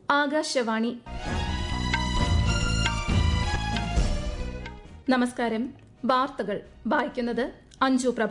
ആകാശവാണി നമസ്കാരം വാർത്തകൾ വായിക്കുന്നത് അഞ്ജു പ്രഭ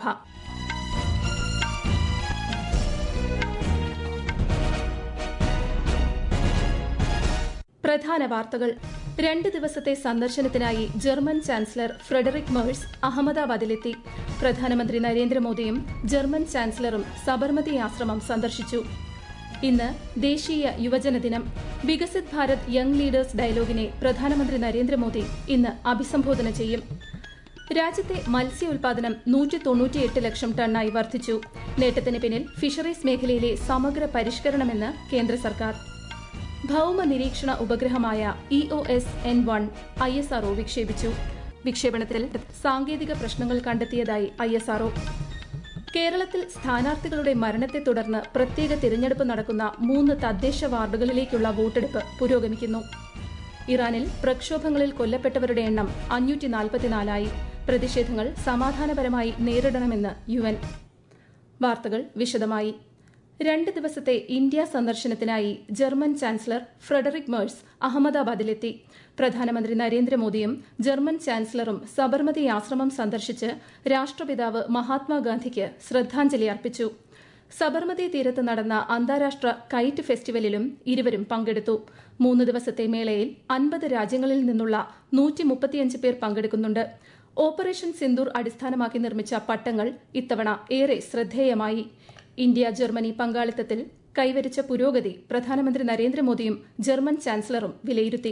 പ്രധാന വാർത്തകൾ രണ്ട് ദിവസത്തെ സന്ദർശനത്തിനായി ജർമ്മൻ ചാൻസലർ ഫ്രെഡറിക് മേഴ്സ് അഹമ്മദാബാദിലെത്തി പ്രധാനമന്ത്രി നരേന്ദ്രമോദിയും ജർമ്മൻ ചാൻസലറും സബർമതി ആശ്രമം സന്ദർശിച്ചു ഇന്ന് ദേശീയ യുവജന ദിനം വികസിത് ഭാരത് യങ് ലീഡേഴ്സ് ഡയലോഗിനെ പ്രധാനമന്ത്രി നരേന്ദ്രമോദി ഇന്ന് അഭിസംബോധന ചെയ്യും രാജ്യത്തെ മത്സ്യ ഉൽപാദനം നൂറ്റി തൊണ്ണൂറ്റിയെട്ട് ലക്ഷം ടണ്ണായി വർദ്ധിച്ചു നേട്ടത്തിന് പിന്നിൽ ഫിഷറീസ് മേഖലയിലെ സമഗ്ര പരിഷ്കരണമെന്ന് കേന്ദ്ര സർക്കാർ ഭൌമ നിരീക്ഷണ ഉപഗ്രഹമായ E O S N one I S R O വിക്ഷേപിച്ചു വിക്ഷേപണത്തിൽ സാങ്കേതിക പ്രശ്നങ്ങൾ കണ്ടെത്തിയതായി ഐ എസ് ആർഒ കേരളത്തിൽ സ്ഥാനാർത്ഥികളുടെ മരണത്തെ തുടർന്ന് പ്രത്യേക തിരഞ്ഞെടുപ്പ് നടക്കുന്ന മൂന്ന് തദ്ദേശ വാർഡുകളിലേക്കുള്ള വോട്ടെടുപ്പ് പുരോഗമിക്കുന്നു ഇറാനിൽ പ്രക്ഷോഭങ്ങളിൽ കൊല്ലപ്പെട്ടവരുടെ എണ്ണം അഞ്ഞൂറ്റി നാൽപ്പത്തിനാലായി പ്രതിഷേധങ്ങൾ സമാധാനപരമായി നേരിടണമെന്ന് യു എൻ വാർത്തകൾ വിശദമായി രണ്ട് ദിവസത്തെ ഇന്ത്യ സന്ദർശനത്തിനായി ജർമ്മൻ ചാൻസലർ ഫ്രെഡറിക് മേഴ്സ് അഹമ്മദാബാദിലെത്തി പ്രധാനമന്ത്രി നരേന്ദ്രമോദിയും ജർമ്മൻ ചാൻസലറും സബർമതി ആശ്രമം സന്ദർശിച്ച് രാഷ്ട്രപിതാവ് മഹാത്മാഗാന്ധിക്ക് ശ്രദ്ധാഞ്ജലി അർപ്പിച്ചു സബർമതി തീരത്ത് നടന്ന അന്താരാഷ്ട്ര കൈറ്റ് ഫെസ്റ്റിവലിലും ഇരുവരും പങ്കെടുത്തു മൂന്ന് ദിവസത്തെ മേളയിൽ അൻപത് രാജ്യങ്ങളിൽ നിന്നുള്ള നൂറ്റി മുപ്പത്തിയഞ്ച് പേർ പങ്കെടുക്കുന്നുണ്ട് ഓപ്പറേഷൻ സിന്ദൂർ അടിസ്ഥാനമാക്കി നിർമ്മിച്ച പട്ടങ്ങൾ ഇത്തവണ ഏറെ ശ്രദ്ധേയമായി ഇന്ത്യ ജർമ്മനി പങ്കാളിത്തത്തിൽ കൈവരിച്ച പുരോഗതി പ്രധാനമന്ത്രി നരേന്ദ്രമോദിയും ജർമ്മൻ ചാൻസലറും വിലയിരുത്തി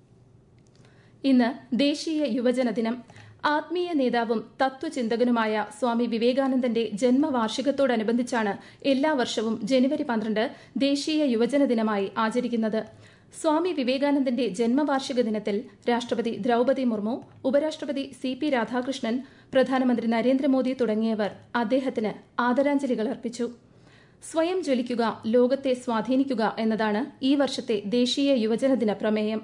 ഇന്ന് ദേശീയ യുവജന ദിനം ആത്മീയ നേതാവും തത്വചിന്തകനുമായ സ്വാമി വിവേകാനന്ദന്റെ ജന്മവാർഷികത്തോടനുബന്ധിച്ചാണ് എല്ലാ വർഷവും ജനുവരി പന്ത്രണ്ട് ദേശീയ യുവജന ദിനമായി ആചരിക്കുന്നത് സ്വാമി വിവേകാനന്ദന്റെ ജന്മവാർഷിക ദിനത്തിൽ രാഷ്ട്രപതി ദ്രൌപതി മുർമു ഉപരാഷ്ട്രപതി സി പി രാധാകൃഷ്ണൻ പ്രധാനമന്ത്രി നരേന്ദ്രമോദി തുടങ്ങിയവർ അദ്ദേഹത്തിന് ആദരാഞ്ജലികൾ അർപ്പിച്ചു സ്വയം ജ്വലിക്കുക ലോകത്തെ സ്വാധീനിക്കുക എന്നതാണ് ഈ വർഷത്തെ ദേശീയ യുവജനദിന പ്രമേയം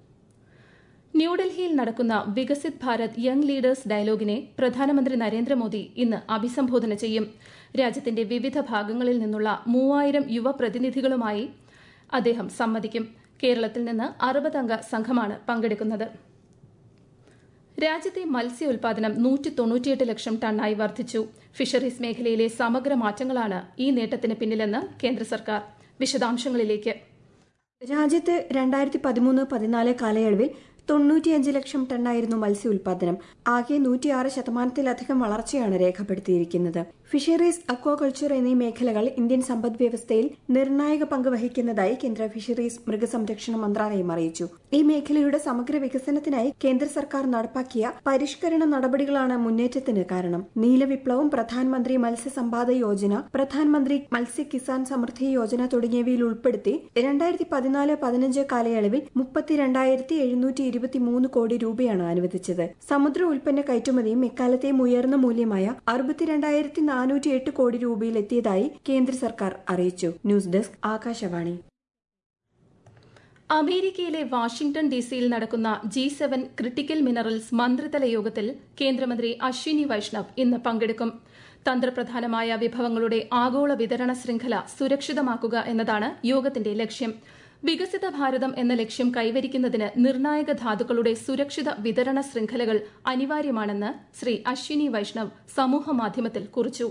ന്യൂഡൽഹിയിൽ നടക്കുന്ന വികസിത് ഭാരത് യങ് ലീഡേഴ്സ് ഡയലോഗിനെ പ്രധാനമന്ത്രി നരേന്ദ്രമോദി ഇന്ന് അഭിസംബോധന ചെയ്യും രാജ്യത്തിന്റെ വിവിധ ഭാഗങ്ങളിൽ നിന്നുള്ള മൂവായിരം യുവ പ്രതിനിധികളുമായി അദ്ദേഹം സംവദിക്കും കേരളത്തിൽ നിന്ന് അറുപതംഗ സംഘമാണ് പങ്കെടുക്കുന്നത് രാജ്യത്തെ മത്സ്യ ഉൽപാദനം നൂറ്റി തൊണ്ണൂറ്റിയെട്ട് ലക്ഷം ടണ്ണായി വർദ്ധിച്ചു ഫിഷറീസ് മേഖലയിലെ സമഗ്ര മാറ്റങ്ങളാണ് ഈ നേട്ടത്തിന് പിന്നിലെന്ന് കേന്ദ്ര സർക്കാർ വിശദാംശങ്ങളിലേക്ക് രാജ്യത്ത് രണ്ടായിരത്തി പതിമൂന്ന് പതിനാല് കാലയളവിൽ തൊണ്ണൂറ്റിയഞ്ച് ലക്ഷം ടണ്ണായിരുന്നു മത്സ്യ ഉൽപാദനം ആകെ നൂറ്റിയാറ് ശതമാനത്തിലധികം വളർച്ചയാണ് രേഖപ്പെടുത്തിയിരിക്കുന്നത് ഫിഷറീസ് അക്വാകൾച്ചർ എന്നീ മേഖലകൾ ഇന്ത്യൻ സമ്പദ് വ്യവസ്ഥയിൽ നിർണായക പങ്ക് വഹിക്കുന്നതായി കേന്ദ്ര ഫിഷറീസ് മൃഗസംരക്ഷണ മന്ത്രാലയം അറിയിച്ചു ഈ മേഖലയുടെ സമഗ്ര വികസനത്തിനായി കേന്ദ്ര സർക്കാർ നടപ്പാക്കിയ പരിഷ്കരണ നടപടികളാണ് മുന്നേറ്റത്തിന് കാരണം നീലവിപ്ലവം പ്രധാനമന്ത്രി മത്സ്യസമ്പാദ യോജന പ്രധാനമന്ത്രി മത്സ്യ കിസാൻ സമൃദ്ധി യോജന തുടങ്ങിയവയിൽ ഉൾപ്പെടുത്തി രണ്ടായിരത്തി പതിനാല് പതിനഞ്ച് കാലയളവിൽ മുപ്പത്തിരണ്ടായിരത്തി എഴുന്നൂറ്റി ഇരുപത്തിമൂന്ന് കോടി രൂപയാണ് അനുവദിച്ചത് സമുദ്ര ഉൽപ്പന്ന കയറ്റുമതിയും എക്കാലത്തെയും ഉയർന്ന മൂല്യമായ അറുപത്തിരണ്ടായിരത്തി നാനൂറ്റി എട്ട് കോടി രൂപയിൽ എത്തിയതായി കേന്ദ്ര സർക്കാർ അറിയിച്ചു ന്യൂസ് ഡെസ്ക് ആകാശവാണി അമേരിക്കയിലെ വാഷിംഗ്ടൺ ഡിസിയിൽ നടക്കുന്ന ജി സെവൻ ക്രിട്ടിക്കൽ മിനറൽസ് മന്ത്രിതല യോഗത്തിൽ കേന്ദ്രമന്ത്രി അശ്വിനി വൈഷ്ണവ് ഇന്ന് പങ്കെടുക്കും തന്ത്രപ്രധാനമായ വിഭവങ്ങളുടെ ആഗോള വിതരണ ശൃംഖല സുരക്ഷിതമാക്കുക എന്നതാണ് യോഗത്തിന്റെ ലക്ഷ്യം വികസിത ഭാരതം എന്ന ലക്ഷ്യം കൈവരിക്കുന്നതിന് നിർണായക ധാതുക്കളുടെ സുരക്ഷിത വിതരണ ശൃംഖലകൾ അനിവാര്യമാണെന്ന് ശ്രീ അശ്വിനി വൈഷ്ണവ് സമൂഹമാധ്യമത്തിൽ കുറിച്ചു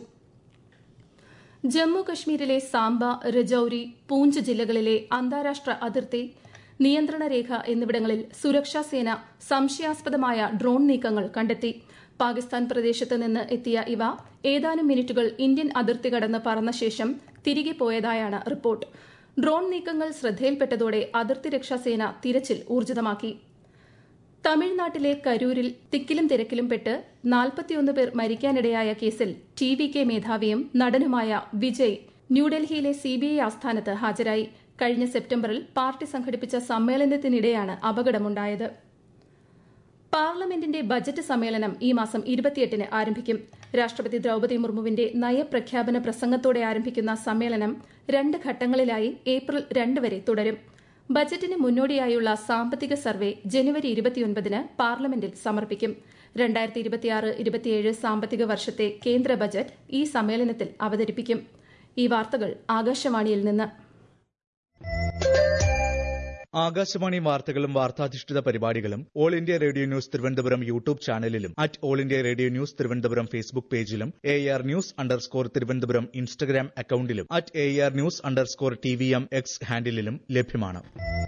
ജമ്മു കശ്മീരിലെ സാംബ രജൌരി പൂഞ്ച് ജില്ലകളിലെ അന്താരാഷ്ട്ര അതിർത്തി നിയന്ത്രണ രേഖ എന്നിവിടങ്ങളിൽ സുരക്ഷാസേന സംശയാസ്പദമായ ഡ്രോൺ നീക്കങ്ങൾ കണ്ടെത്തി പാകിസ്ഥാൻ പ്രദേശത്ത് നിന്ന് എത്തിയ ഇവ ഏതാനും മിനിറ്റുകൾ ഇന്ത്യൻ അതിർത്തി കടന്ന് പറന്ന ശേഷം തിരികെ പോയതായാണ് റിപ്പോർട്ട് ഡ്രോൺ നീക്കങ്ങൾ ശ്രദ്ധയിൽപ്പെട്ടതോടെ അതിർത്തി രക്ഷാസേന തിരച്ചിൽ ഊർജിതമാക്കി തമിഴ്നാട്ടിലെ കരൂരിൽ തിക്കിലും തിരക്കിലും പെട്ട് നാൽപ്പത്തിയൊന്ന് പേർ മരിക്കാനിടയായ കേസിൽ ടി വി കെ മേധാവിയും നടനുമായ വിജയ് ന്യൂഡൽഹിയിലെ സിബിഐ ആസ്ഥാനത്ത് ഹാജരായി കഴിഞ്ഞ സെപ്റ്റംബറിൽ പാർട്ടി സംഘടിപ്പിച്ച സമ്മേളനത്തിനിടെയാണ് അപകടമുണ്ടായത് പാർലമെന്റിന്റെ ബജറ്റ് സമ്മേളനം ഈ മാസം ഇരുപത്തിയെട്ടിന് ആരംഭിക്കും രാഷ്ട്രപതി ദ്രൌപതി മുർമുവിന്റെ നയപ്രഖ്യാപന പ്രസംഗത്തോടെ ആരംഭിക്കുന്ന സമ്മേളനം രണ്ട് ഘട്ടങ്ങളിലായി ഏപ്രിൽ രണ്ട് വരെ തുടരും ബജറ്റിന് മുന്നോടിയായുള്ള സാമ്പത്തിക സർവേ ജനുവരി ഇരുപത്തിയൊൻപതിന് പാർലമെന്റിൽ സമർപ്പിക്കും രണ്ടായിരത്തി ഇരുപത്തിയാറ് ഇരുപത്തിയേഴ് സാമ്പത്തിക വർഷത്തെ കേന്ദ്ര ബജറ്റ് ഈ സമ്മേളനത്തിൽ അവതരിപ്പിക്കും ഈ വാർത്തകൾ ആകാശവാണിയിൽ നിന്ന് ആകാശവാണി വാർത്തകളും വാർത്താധിഷ്ഠിത പരിപാടികളും all India radio news Thiruvananthapuram YouTube ചാനലിലും at all India radio news Thiruvananthapuram Facebook പേജിലും A R news underscore Thiruvananthapuram Instagram അക്കൌണ്ടിലും at A R news underscore T V M X ഹാൻഡിലും ലഭ്യമാണ്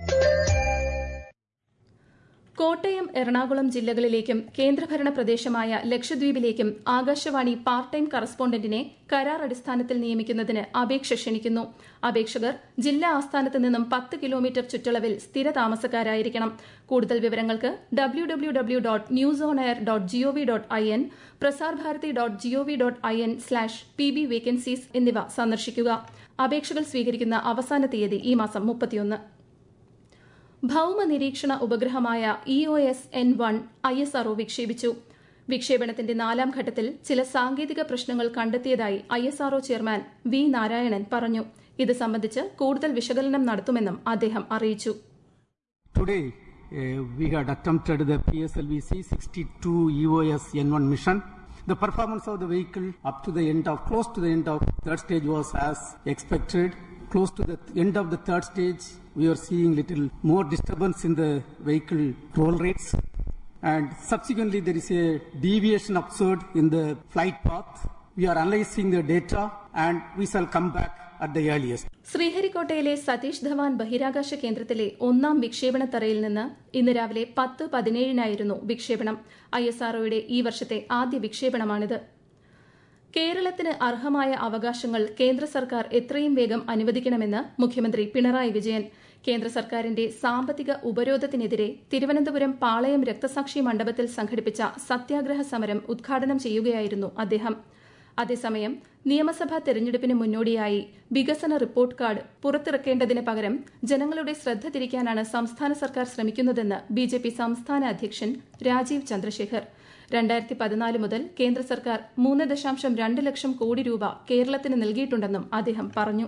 കോട്ടയം എറണാകുളം ജില്ലകളിലേക്കും കേന്ദ്രഭരണ പ്രദേശമായ ലക്ഷദ്വീപിലേക്കും ആകാശവാണി പാർട്ട് ടൈം കറസ്പോണ്ടന്റിനെ കരാർ അടിസ്ഥാനത്തിൽ നിയമിക്കുന്നതിന് അപേക്ഷ ക്ഷണിക്കുന്നു അപേക്ഷകർ ജില്ലാ ആസ്ഥാനത്ത് നിന്നും പത്ത് കിലോമീറ്റർ ചുറ്റളവിൽ സ്ഥിര താമസക്കാരായിരിക്കണം കൂടുതൽ വിവരങ്ങൾക്ക് W W W dot news on air dot G O V dot I N Prasar Bharati dot G O V dot I N slash P B vacancies എന്നിവ സന്ദർശിക്കുക അപേക്ഷകൾ സ്വീകരിക്കുന്ന അവസാന തീയതി ഈ മാസം മുപ്പത്തിയൊന്ന് ഭൌമ നിരീക്ഷണ ഉപഗ്രഹമായ E O S N one I S R O വിക്ഷേപിച്ചു വിക്ഷേപണത്തിന്റെ നാലാം ഘട്ടത്തിൽ ചില സാങ്കേതിക പ്രശ്നങ്ങൾ കണ്ടെത്തിയതായി I S R O chairman V Narayanan പറഞ്ഞു ഇത് സംബന്ധിച്ച് കൂടുതൽ വിശകലനം നടത്തുമെന്നും അദ്ദേഹം അറിയിച്ചു Today, uh, we had attempted the PSLV C62 EOS N1 mission. The performance of the vehicle up to the end of, close to the end of third stage was as expected. Close to the end of the third stage, we are seeing little more disturbance in the vehicle roll rates. And subsequently, there is a deviation observed in the flight path. We are analyzing the data and we shall come back at the earliest. ശ്രീഹരിക്കോട്ടയിലെ Satheesh Dhawan ബഹിരാകാശ കേന്ദ്രത്തിലെ ഒന്നാം വിക്ഷേപണ തറയിൽ നിന്ന് ഇന്ന് രാവിലെ പത്ത് പതിനേഴിനായിരുന്നു വിക്ഷേപണം ഐ എസ് ആർഒയുടെ ഈ വർഷത്തെ ആദ്യ വിക്ഷേപണമാണിത് കേരളത്തിന് അർഹമായ അവകാശങ്ങൾ കേന്ദ്ര സർക്കാർ എത്രയും വേഗം അനുവദിക്കണമെന്ന് മുഖ്യമന്ത്രി പിണറായി വിജയൻ കേന്ദ്ര സർക്കാരിന്റെ സാമ്പത്തിക ഉപരോധത്തിനെതിരെ തിരുവനന്തപുരം പാളയം രക്തസാക്ഷി മണ്ഡപത്തിൽ സംഘടിപ്പിച്ച സത്യാഗ്രഹ സമരം ഉദ്ഘാടനം ചെയ്യുകയായിരുന്നു അദ്ദേഹം അതേസമയം നിയമസഭാ തെരഞ്ഞെടുപ്പിന് മുന്നോടിയായി വികസന റിപ്പോർട്ട് കാർഡ് പുറത്തിറക്കേണ്ടതിന് പകരം ജനങ്ങളുടെ ശ്രദ്ധ തിരിക്കാനാണ് സംസ്ഥാന സർക്കാർ ശ്രമിക്കുന്നതെന്ന് ബിജെപി സംസ്ഥാന അധ്യക്ഷൻ രാജീവ് ചന്ദ്രശേഖർ രണ്ടായിരത്തി പതിനാല് മുതൽ കേന്ദ്ര സർക്കാർ മൂന്ന് ദശാംശം രണ്ട് ലക്ഷം കോടി രൂപ കേരളത്തിന് നൽകിയിട്ടുണ്ടെന്നും അദ്ദേഹം പറഞ്ഞു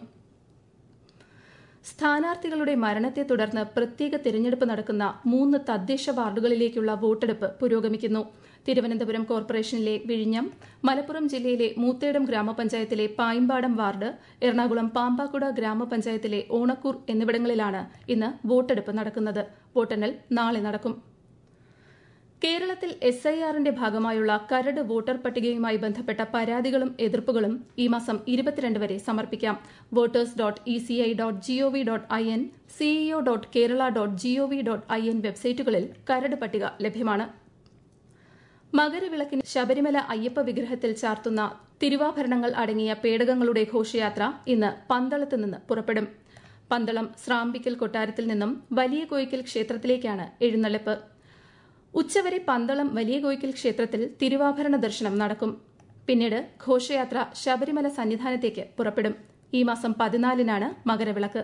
സ്ഥാനാർത്ഥികളുടെ മരണത്തെ തുടർന്ന് പ്രത്യേക തിരഞ്ഞെടുപ്പ് നടക്കുന്ന മൂന്ന് തദ്ദേശ വാർഡുകളിലേക്കുള്ള വോട്ടെടുപ്പ് പുരോഗമിക്കുന്നു തിരുവനന്തപുരം കോർപ്പറേഷനിലെ വിഴിഞ്ഞം മലപ്പുറം ജില്ലയിലെ മൂത്തേടം ഗ്രാമപഞ്ചായത്തിലെ പായിമ്പാടം വാർഡ് എറണാകുളം പാമ്പാക്കുട ഗ്രാമപഞ്ചായത്തിലെ ഓണക്കൂർ എന്നിവിടങ്ങളിലാണ് ഇന്ന് വോട്ടെടുപ്പ് നടക്കുന്നത് വോട്ടെണ്ണൽ നാളെ നടക്കും കേരളത്തിൽ എസ് ഐ ആറിന്റെ ഭാഗമായുള്ള കരട് വോട്ടർ പട്ടികയുമായി ബന്ധപ്പെട്ട പരാതികളും എതിർപ്പുകളും ഈ മാസം ഇരുപത്തിരണ്ട് വരെ സമർപ്പിക്കാം voters dot E C I dot G O V dot I N C E O dot Kerala dot G O V dot I N വെബ്സൈറ്റുകളിൽ കരട് പട്ടിക ലഭ്യമാണ് മകരവിളക്കിന് ശബരിമല അയ്യപ്പ വിഗ്രഹത്തിൽ ചാർത്തുന്ന തിരുവാഭരണങ്ങൾ അടങ്ങിയ പേടകങ്ങളുടെ ഘോഷയാത്ര ഇന്ന് പന്തളത്ത് നിന്ന് പുറപ്പെടും പന്തളം സ്രാമ്പിക്കൽ കൊട്ടാരത്തിൽ നിന്നും വലിയ കോയിക്കൽ ക്ഷേത്രത്തിലേക്കാണ് എഴുന്നള്ളിപ്പ് ഉച്ചവരെ പന്തളം വലിയ കോയിക്കൽ ക്ഷേത്രത്തിൽ തിരുവാഭരണ ദർശനം നടക്കും പിന്നീട് ഘോഷയാത്ര ശബരിമല സന്നിധാനത്തേക്ക് പുറപ്പെടും ഈ മാസം പതിനാലിനാണ് മകരവിളക്ക്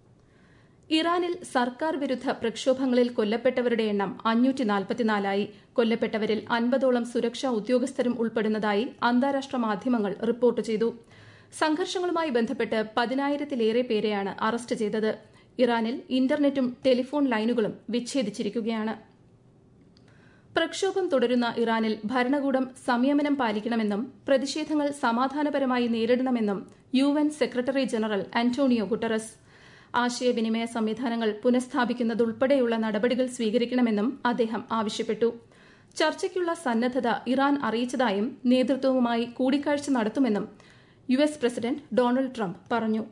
ഇറാനിൽ സർക്കാർ വിരുദ്ധ പ്രക്ഷോഭങ്ങളിൽ കൊല്ലപ്പെട്ടവരുടെ എണ്ണം അഞ്ഞൂറ്റി നാൽപ്പത്തിനാലായി കൊല്ലപ്പെട്ടവരിൽ അൻപതോളം സുരക്ഷാ ഉദ്യോഗസ്ഥരും ഉൾപ്പെടുന്നതായി അന്താരാഷ്ട്ര മാധ്യമങ്ങൾ റിപ്പോർട്ട് ചെയ്തു സംഘർഷങ്ങളുമായി ബന്ധപ്പെട്ട് പതിനായിരത്തിലേറെ പേരെയാണ് അറസ്റ്റ് ചെയ്തത് ഇറാനിൽ ഇന്റർനെറ്റും ടെലിഫോൺ ലൈനുകളും വിച്ഛേദിച്ചിരിക്കുകയാണ് പ്രക്ഷോഭം തുടരുന്ന ഇറാനിൽ ഭരണകൂടം സംയമനം പാലിക്കണമെന്നും പ്രതിഷേധങ്ങൾ സമാധാനപരമായി നേരിടണമെന്നും U N secretary general Antonio Guterres ആശയവിനിമയ സംവിധാനങ്ങൾ പുനഃസ്ഥാപിക്കുന്നതുൾപ്പെടെയുള്ള നടപടികൾ സ്വീകരിക്കണമെന്നും അദ്ദേഹം ആവശ്യപ്പെട്ടു ചർച്ചയ്ക്കുള്ള സന്നദ്ധത ഇറാൻ അറിയിച്ചതായും നേതൃത്വവുമായി കൂടിക്കാഴ്ച നടത്തുമെന്നും U S president Donald Trump പറഞ്ഞു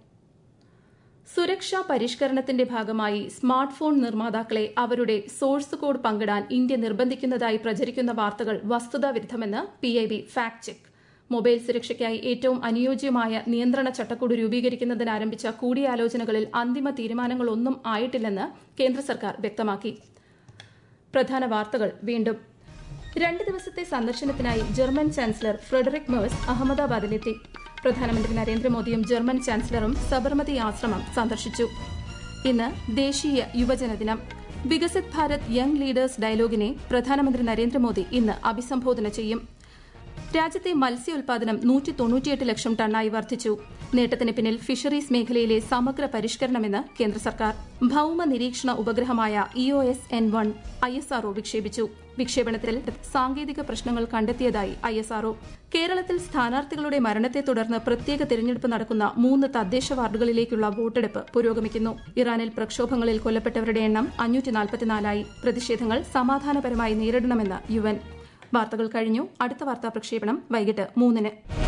സുരക്ഷാ പരിഷ്കരണത്തിന്റെ ഭാഗമായി സ്മാർട്ട് ഫോൺ നിർമ്മാതാക്കളെ അവരുടെ സോഴ്സ് കോഡ് പങ്കിടാൻ ഇന്ത്യ നിർബന്ധിക്കുന്നതായി പ്രചരിക്കുന്ന വാർത്തകൾ വസ്തുതാവിരുദ്ധമെന്ന് P I B fact check mobile സുരക്ഷയ്ക്കായി ഏറ്റവും അനുയോജ്യമായ നിയന്ത്രണ ചട്ടക്കൂട് രൂപീകരിക്കുന്നതിന് ആരംഭിച്ച കൂടിയാലോചനകളിൽ അന്തിമ തീരുമാനങ്ങളൊന്നും ആയിട്ടില്ലെന്ന് കേന്ദ്ര സർക്കാർ വ്യക്തമാക്കി പ്രധാന വാർത്തകൾ വീണ്ടും രണ്ട് ദിവസത്തെ സന്ദർശനത്തിനായി ജർമ്മൻ ചാൻസലർ ഫ്രെഡറിക് മേഴ്സ് അഹമ്മദാബാദിലെത്തി പ്രധാനമന്ത്രി നരേന്ദ്രമോദിയും ജർമ്മൻ ചാൻസലറും സബർമതി ആശ്രമം സന്ദർശിച്ചു ഇന്ന് ദേശീയ യുവജന ദിനം വികസിത് ഭാരത് യങ് ലീഡേഴ്സ് ഡയലോഗിനെ പ്രധാനമന്ത്രി നരേന്ദ്രമോദി ഇന്ന് അഭിസംബോധന ചെയ്യും രാജ്യത്തെ മത്സ്യ ഉൽപാദനം നൂറ്റി തൊണ്ണൂറ്റിയെട്ട് ലക്ഷം ടണ്ണായി വർദ്ധിച്ചു നേട്ടത്തിന് പിന്നിൽ ഫിഷറീസ് മേഖലയിലെ സമഗ്ര പരിഷ്കരണമെന്ന് കേന്ദ്ര സർക്കാർ ഭൌമ നിരീക്ഷണ ഉപഗ്രഹമായ E O S N one I S R O വിക്ഷേപിച്ചു വിക്ഷേപണത്തിൽ സാങ്കേതിക പ്രശ്നങ്ങൾ കണ്ടെത്തിയതായി ഐ എസ് ആർഒ കേരളത്തിൽ സ്ഥാനാർത്ഥികളുടെ മരണത്തെ തുടർന്ന് പ്രത്യേക തിരഞ്ഞെടുപ്പ് നടക്കുന്ന മൂന്ന് തദ്ദേശ വാർഡുകളിലേക്കുള്ള വോട്ടെടുപ്പ് പുരോഗമിക്കുന്നു ഇറാനിൽ പ്രക്ഷോഭങ്ങളിൽ കൊല്ലപ്പെട്ടവരുടെ എണ്ണം അഞ്ഞൂറ്റി നാൽപ്പത്തിനാലായി പ്രതിഷേധങ്ങൾ സമാധാനപരമായി നേരിടണമെന്ന് യു എൻ വാർത്തകൾ കഴിഞ്ഞു അടുത്ത വാർത്താ പ്രക്ഷേപണം വൈകിട്ട് മൂന്നിന്